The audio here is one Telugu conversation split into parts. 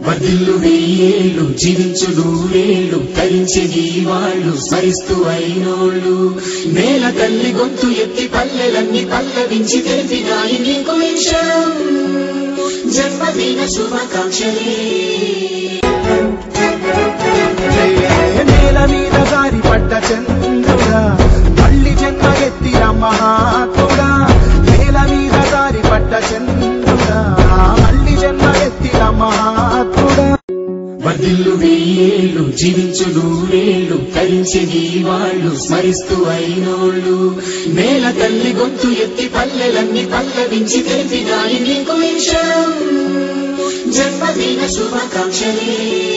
వర్ధిల్లు వెయ్యేళ్ళు జీవించు నూరేళ్ళు తరించి నీ వాళ్ళు స్మరిస్తూ అయినోళ్ళు నేల తల్లి గొంతు ఎత్తి పల్లెలన్నీ పల్లవించి తెలిపినాయి నీకు ఈ క్షణం జన్మదిన శుభాకాంక్షలే నేల మీద జారి పడ్డ చంద్రుడా మళ్ళీ జన్మ ఎత్తిన మహాత్ముడా నేల మీద జారి పడ్డ చంద్రుడా మళ్ళీ జన్మ ఎత్తిన మహాత్ముడా వర్ధిల్లు వెయ్యేళ్ళు జీవించు నూరేళ్ళు తరించి నీ వాళ్ళు స్మరిస్తూ అయినోళ్ళు నేల తల్లి గొంతు ఎత్తి పల్లెలన్నీ పల్లవించి తెలిపినాయి నీకు ఈ క్షణం జన్మదిన శుభాకాంక్షలే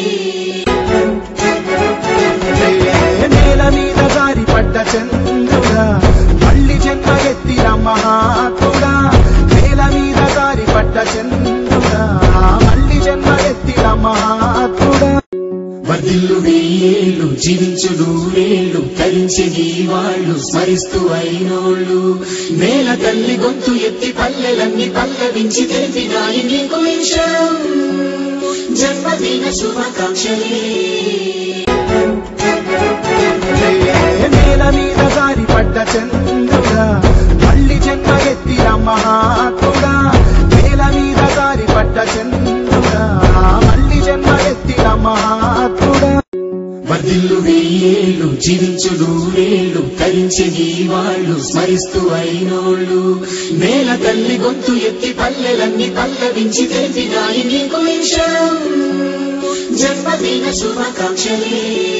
నేల మీద జారి పడ్డ చంద్రుడా మళ్ళీ జన్మ ఎత్తిన మహాత్ముడా నేల మీద జారి పడ్డ చంద్రుడా మళ్ళీ జన్మ ఎత్తిన మహాత్ముడా వర్ధిల్లు వెయ్యేళ్ళు జీవించు నూరేళ్ళు తరించి నీ వాళ్ళు స్మరిస్తూ అయినోళ్ళు నేల తల్లి గొంతు ఎత్తి పల్లెలన్నీ పల్లవించి తెలిపినాయి నీకు ఈ క్షణం జన్మదిన శుభాకాంక్షలే నేల మీద జారి పడ్డ చంద్రుడా మళ్ళీ జన్మ ఎత్తిన మహాత్ముడా నేల మీద జారి పడ్డ చంద్రుడా మళ్ళీ జన్మ ఎత్తిన మహాత్ముడా వర్ధిల్లు వెయ్యేళ్ళు జీవించు నూరేళ్ళు తరించి నీ వాళ్ళు స్మరిస్తూ అయినోళ్ళు నేల తల్లి గొంతు ఎత్తి పల్లెలన్నీ పల్లవించి తెలిపినాయి నీకు ఈ క్షణం జన్మదిన శుభాకాంక్షలే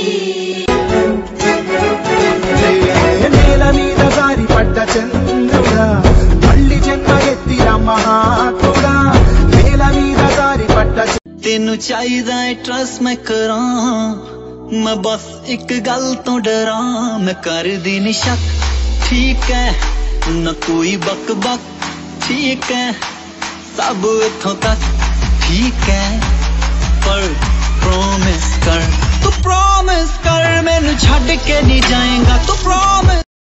నేల మీద జారి పడ్డ చంద్రుడా మళ్ళీ జన్మ ఎత్తిన మహాత్ముడా నేల మీద జారి పడ్డ ਤੈਨੂੰ ਚਾਹੀਦਾ ਏ ਟਰਸਟ ਮੈਂ ਕਰਾਂ ਮੈਂ ਬਸ ਇੱਕ ਗੱਲ ਤੋਂ ਡਰਾਂ ਮੈਂ ਕਰਦੀ ਨੀ ਸ਼ੱਕ ਠੀਕ ਹੈ ਨਾ ਕੋਈ ਬਕ ਬਕ ਠੀਕ ਹੈ ਸਭ ਇਥੋਂ ਤੱਕ ਠੀਕ ਹੈ ਪਰ ਪ੍ਰੋਮਿਸ ਕਰ ਤੂੰ ਪ੍ਰੋਮਿਸ ਕਰ ਮੈਨੂੰ ਛੱਡ ਕੇ ਨਹੀਂ ਜਾਏਗਾ ਤੂੰ ਪ੍ਰੋਮਿਸ